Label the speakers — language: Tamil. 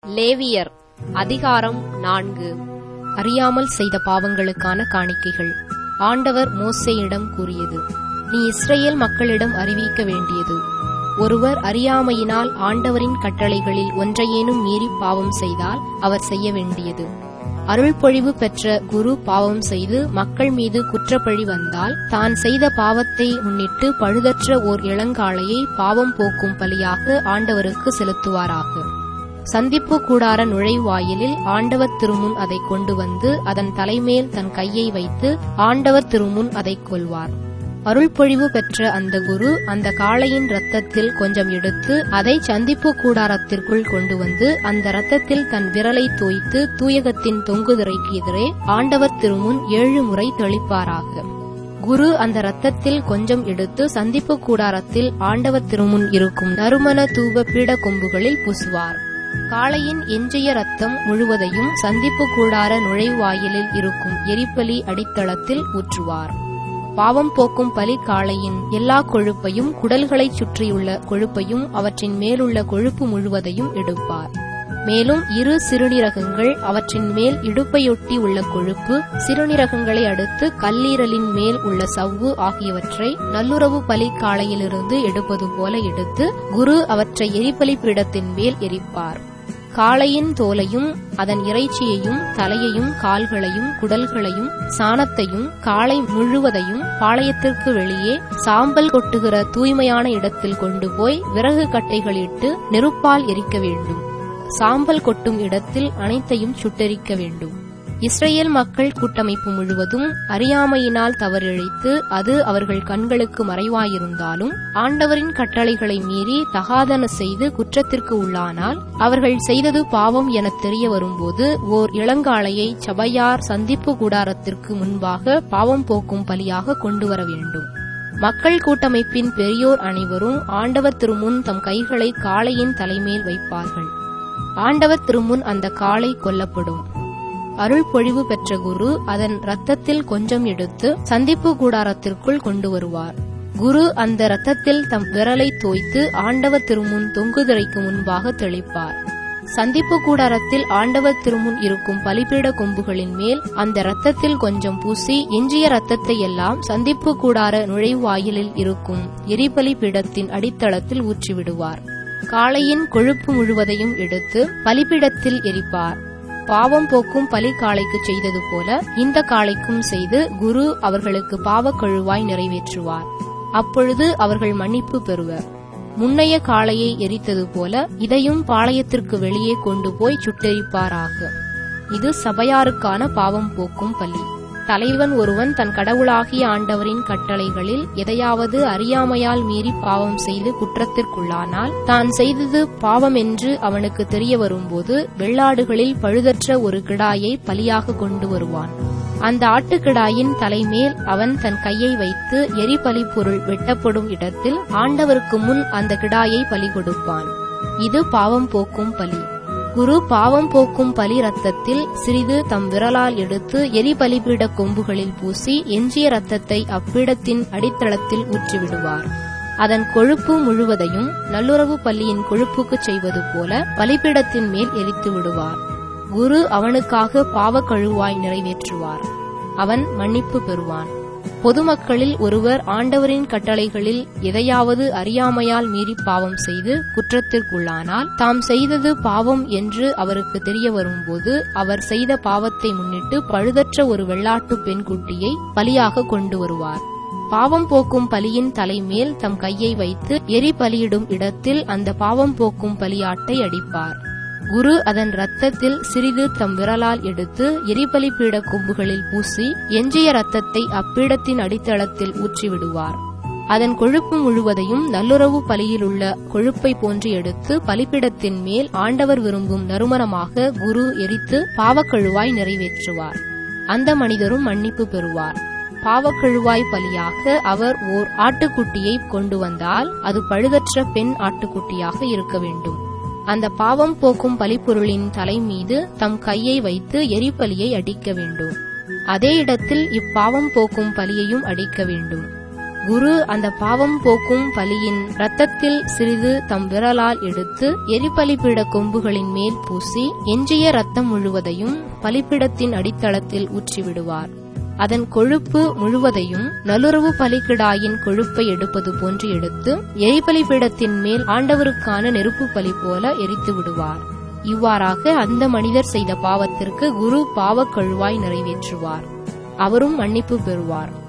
Speaker 1: லேவியர் அதிகாரம் நான்கு அறியாமல் செய்த பாவங்களுக்கான காணிக்கைகள் ஆண்டவர் மோசேயிடம் கூறியது நீ இஸ்ரேல் மக்களிடம் அறிவிக்க வேண்டியது ஒருவர் அறியாமையினால் ஆண்டவரின் கட்டளைகளில் ஒன்றையேனும் மீறி பாவம் செய்தால் அவர் செய்ய வேண்டியது அருள்பொழிவு பெற்ற குரு பாவம் செய்து மக்கள் மீது குற்றப்பழி வந்தால் தான் செய்த பாவத்தை முன்னிட்டு பழுதற்ற ஓர் இளங்காளையை பாவம் போக்கும் பலியாக ஆண்டவருக்கு செலுத்துவாராக சந்திப்பு கூடார நுழைவாயிலில் ஆண்டவர் திருமுன் அதை கொண்டு வந்து அதன் தலைமேல் தன் கையை வைத்து ஆண்டவர் திருமுன் அதை கொள்வார் அருள்பொழிவு பெற்ற அந்த குரு அந்த காளையின் இரத்தத்தில் கொஞ்சம் எடுத்து அதை சந்திப்பு கூடாரத்திற்குள் கொண்டு வந்து அந்த இரத்தத்தில் தன் விரலை தோய்த்து தூயகத்தின் தொங்குதிரைக்கு எதிரே ஆண்டவர் திருமுன் ஏழு முறை தெளிப்பாராக குரு அந்த இரத்தத்தில் கொஞ்சம் எடுத்து சந்திப்பு கூடாரத்தில் ஆண்டவர் திருமுன் இருக்கும் நறுமண தூப பீட கொம்புகளில் பூசுவார் காளையின் எஞ்சிய ரத்தம் முழுவதையும் சந்திப்பு கூடார நுழைவாயிலில் இருக்கும் எரிபலி அடித்தளத்தில் ஊற்றுவார் பாவம் போக்கும் பலி காளையின் எல்லா கொழுப்பையும் குடல்களைச் சுற்றியுள்ள கொழுப்பையும் அவற்றின் மேலுள்ள கொழுப்பு முழுவதையும் எடுப்பார் மேலும் இரு சிறுநீரகங்கள் அவற்றின் மேல் இடுப்பையொட்டி உள்ள கொழுப்பு சிறுநீரகங்களை அடுத்து கல்லீரலின் மேல் உள்ள சவ்வு ஆகியவற்றை நல்லுறவு பலி காளையிலிருந்து எடுப்பது போல எடுத்து குரு அவற்றை எரிபலி பீடத்தின் மேல் எரிப்பார் காளையின் தோலையும் அதன் இறைச்சியையும் தலையையும் கால்களையும் குடல்களையும் சாணத்தையும் காளை முழுவதையும் பாளையத்திற்கு வெளியே சாம்பல் கொட்டுகிற தூய்மையான இடத்தில் கொண்டு போய் விறகு கட்டைகளிட்டு நெருப்பால் எரிக்க வேண்டும் சாம்பல் கொட்டும் இடத்தில் அனைத்தையும் சுட்டெரிக்க வேண்டும் இஸ்ரேல் மக்கள் கூட்டமைப்பு முழுவதும் அறியாமையினால் தவறிழைத்து அது அவர்கள் கண்களுக்கு மறைவாயிருந்தாலும் ஆண்டவரின் கட்டளைகளை மீறி தகாதன செய்து குற்றத்திற்கு உள்ளானால் அவர்கள் செய்தது பாவம் என தெரிய வரும்போது ஓர் இளங்காளையை சபையார் சந்திப்பு கூடாரத்திற்கு முன்பாக பாவம் போக்கும் பலியாக கொண்டு வர வேண்டும் மக்கள் கூட்டமைப்பின் பெரியோர் அனைவரும் ஆண்டவர் திருமுன் தம் கைகளை காளையின் தலைமேல் வைப்பார்கள் ஆண்டவர் திருமுன் அந்த காளை கொல்லப்படும் அருள் பொழிவு பெற்ற குரு அதன் இரத்தத்தில் கொஞ்சம் எடுத்து சந்திப்பு கூடாரத்திற்குள் கொண்டு வருவார் குரு அந்த இரத்தத்தில் தம் விரலை தோய்த்து ஆண்டவர் திருமுன் தொங்குதிரைக்கு முன்பாக தெளிப்பார் சந்திப்பு கூடாரத்தில் ஆண்டவர் திருமுன் இருக்கும் பலிபீட கொம்புகளின் மேல் அந்த இரத்தத்தில் கொஞ்சம் பூசி எஞ்சிய இரத்தத்தை எல்லாம் சந்திப்பு கூடார நுழைவாயிலில் இருக்கும் எரிபலி பீடத்தின் அடித்தளத்தில் ஊற்றிவிடுவார் காளையின் கொழுப்பு முழுவதையும் எடுத்து பலிபீடத்தில் எரிப்பார் பாவம் போக்கும் பலி காளைக்கு செய்தது போல இந்த காளைக்கும் செய்து குரு அவர்களுக்கு பாவக் கழுவாய் நிறைவேற்றுவார் அப்பொழுது அவர்கள் மன்னிப்பு பெறுவர் முன்னைய காளையை எரித்தது போல இதையும் பாளையத்திற்கு வெளியே கொண்டு போய் சுட்டெரிப்பாராக இது சபையாருக்கான பாவம் போக்கும் பலி தலைவன் ஒருவன் தன் கடவுளாகிய ஆண்டவரின் கட்டளைகளில் எதையாவது அறியாமையால் மீறி பாவம் செய்து குற்றத்திற்குள்ளானால் தான் செய்தது பாவம் என்று அவனுக்கு தெரிய வரும்போது வெள்ளாடுகளில் பழுதற்ற ஒரு கிடாயை பலியாக கொண்டு வருவான் அந்த ஆட்டுக்கிடாயின் தலைமேல் அவன் தன் கையை வைத்து எரிபலி பொருள் வெட்டப்படும் இடத்தில் ஆண்டவருக்கு முன் அந்த கிடாயை பலி கொடுப்பான் இது பாவம் போக்கும் பலி குரு பாவம் போக்கும் பலி ரத்தத்தில் சிறிது தம் விரலால் எடுத்து எரிபலிபீட கொம்புகளில் பூசி எஞ்சிய ரத்தத்தை அப்பீடத்தின் அடித்தளத்தில் ஊற்றிவிடுவார் அதன் கொழுப்பு முழுவதையும் நல்லுறவு பள்ளியின் கொழுப்புக்கு செய்வது போல பலிபீடத்தின் மேல் எரித்து விடுவார் குரு அவனுக்காக பாவ கழுவாய் நிறைவேற்றுவார் அவன் மன்னிப்பு பெறுவான் பொதுமக்களில் ஒருவர் ஆண்டவரின் கட்டளைகளில் எதையாவது அறியாமையால் மீறி பாவம் செய்து குற்றத்திற்குள்ளானால் தாம் செய்தது பாவம் என்று அவருக்கு தெரிய வரும்போது அவர் செய்த பாவத்தை முன்னிட்டு பழுதற்ற ஒரு வெள்ளாட்டு பெண் குட்டியை பலியாக கொண்டு வருவார் பாவம் போக்கும் பலியின் தலைமேல் தம் கையை வைத்து எரி பலியிடும் இடத்தில் அந்த பாவம் போக்கும் பலியாட்டை அடிப்பார் குரு அதன் இரத்தத்தில் சிறிது தம் விரலால் எடுத்து எரிபலி பீட கொம்புகளில் பூசி எஞ்சிய இரத்தத்தை அப்பீடத்தின் அடித்தளத்தில் ஊற்றிவிடுவார் அதன் கொழுப்பு முழுவதையும் நல்லுறவு பலியிலுள்ள கொழுப்பை போன்று எடுத்து பலிப்பிடத்தின் மேல் ஆண்டவர் விரும்பும் நறுமணமாக குரு எரித்து பாவக்கழுவாய் நிறைவேற்றுவார் அந்த மனிதரும் மன்னிப்பு பெறுவார் பாவக்கழுவாய் பலியாக அவர் ஓர் ஆட்டுக்குட்டியை கொண்டு வந்தால் அது பழுதற்ற பெண் ஆட்டுக்குட்டியாக இருக்க வேண்டும் அந்த பாவம் போக்கும் பலிப்பொருளின் தலை மீது தம் கையை வைத்து எரிபலியை அடிக்க வேண்டும் அதே இடத்தில் இப்பாவம் போக்கும் பலியையும் அடிக்க வேண்டும் குரு அந்த பாவம் போக்கும் பலியின் இரத்தத்தில் சிறிது தம் விரலால் எடுத்து எரிபலிபீட கொம்புகளின் மேல் பூசி எஞ்சிய இரத்தம் முழுவதையும் பலிப்பிடத்தின் அடித்தளத்தில் ஊற்றிவிடுவார் அதன் கொழுப்பு முழுவதையும் நலுறவு பலிக்கிடாயின் கொழுப்பை எடுப்பது போன்று எடுத்து எரிபலிபீடத்தின் மேல் ஆண்டவருக்கான நெருப்பு பலி போல எரித்து விடுவார் இவ்வாறாக அந்த மனிதர் செய்த பாவத்திற்கு குரு பாவக் கழுவாய் நிறைவேற்றுவார் அவரும் மன்னிப்பு பெறுவார்